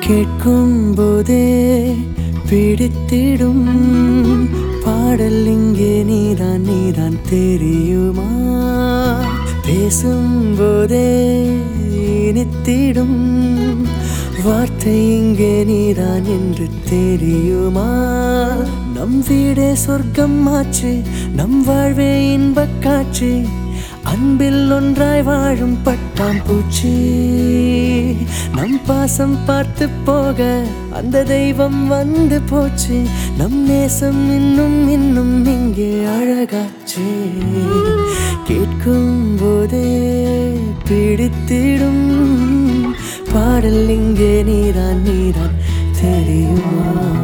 கேட்கும் போதே பிடித்திடும் பாடல் இங்கே நீதான் நீதான் தெரியுமா பேசும் போதே இனித்திடும் வார்த்தை இங்கே நீதான் என்று தெரியுமா நம் வீடே சொர்க்கம் ஆச்சு நம் வாழ்வே இன்பக் காட்சி அன்பில் ஒன்றாய் வாழும் பட்டாம்பூச்சி நம் பாசம் பார்த்து போக அந்த தெய்வம் வந்து போச்சு நம் நேசம் இன்னும் இன்னும் இங்கே அழகாச்சு கேட்கும் போதே பிடித்திடும் பாடல் இங்கே நீதான் நீதான் தெரியுமா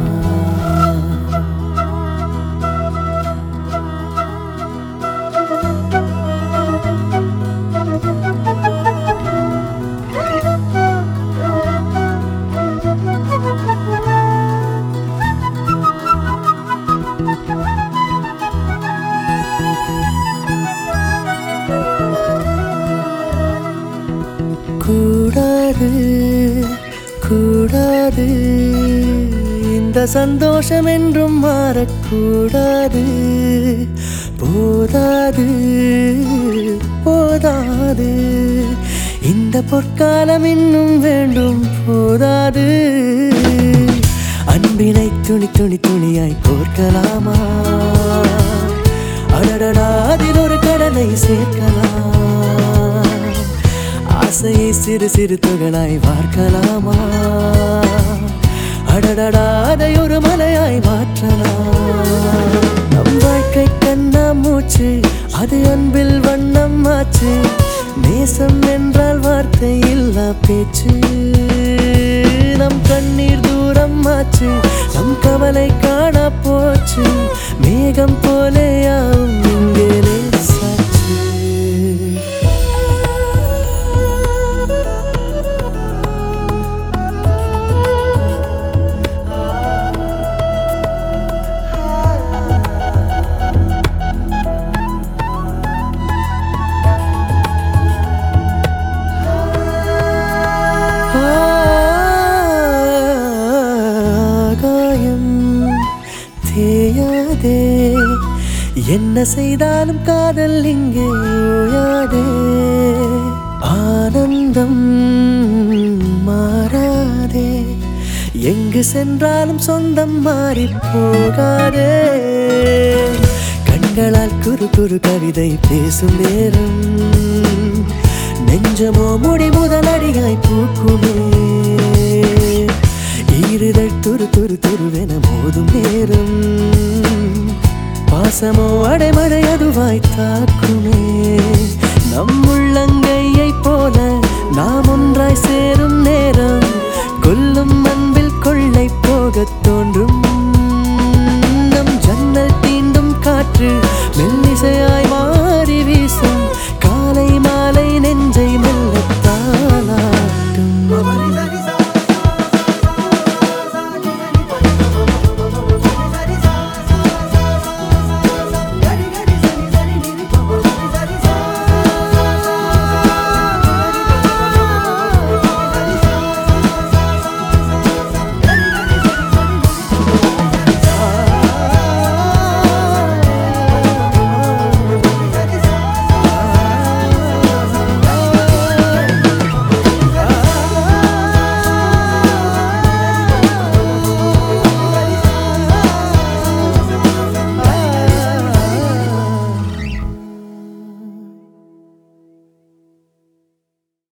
கூடாது கூடாது இந்த சந்தோஷம் என்றும் மாறக்கூடாது போதாது போதாது இந்த பொற்காலம் இன்னும் வேண்டும் போதாது அன்பினை துணி துணி துணியாய் கோர்க்கலாமா அடடடா அதில் ஒரு கடலை சேர்க்கலாம் ஆசையை சிறு சிறு துகளாய் வார்க்கலாமா அடடடா அதை ஒரு மலையாய் மாற்றலாம் நம் வாழ்க்கை கண்ணா மூச்சு அது அன்பில் வண்ணம் ஆச்சு நேசம் என்றால் வார்த்தை இல்லா பேச்சு நம் கண்ணீர் தூரம் ஆச்சு நம் கவலை காண போச்சு மேகம் போலேயாவும் இங்கே லேசாச்சு ஆகாயம் தேயாதே என்ன செய்தாலும் காதல் இங்கே ஓயாதே ஆனந்தம் மாறாதே எங்கு சென்றாலும் சொந்தம் மாறி போகாதே கண்களால் குறு குறு கவிதை பேசும் நேரம் நெஞ்சமோ முடி முதல் அடியாய் பூக்குமே ஈறுதழ் துரு துரு துருவென மோதும் நேரம் பாசமோ அடைமழை அதுவாய் தாக்கும்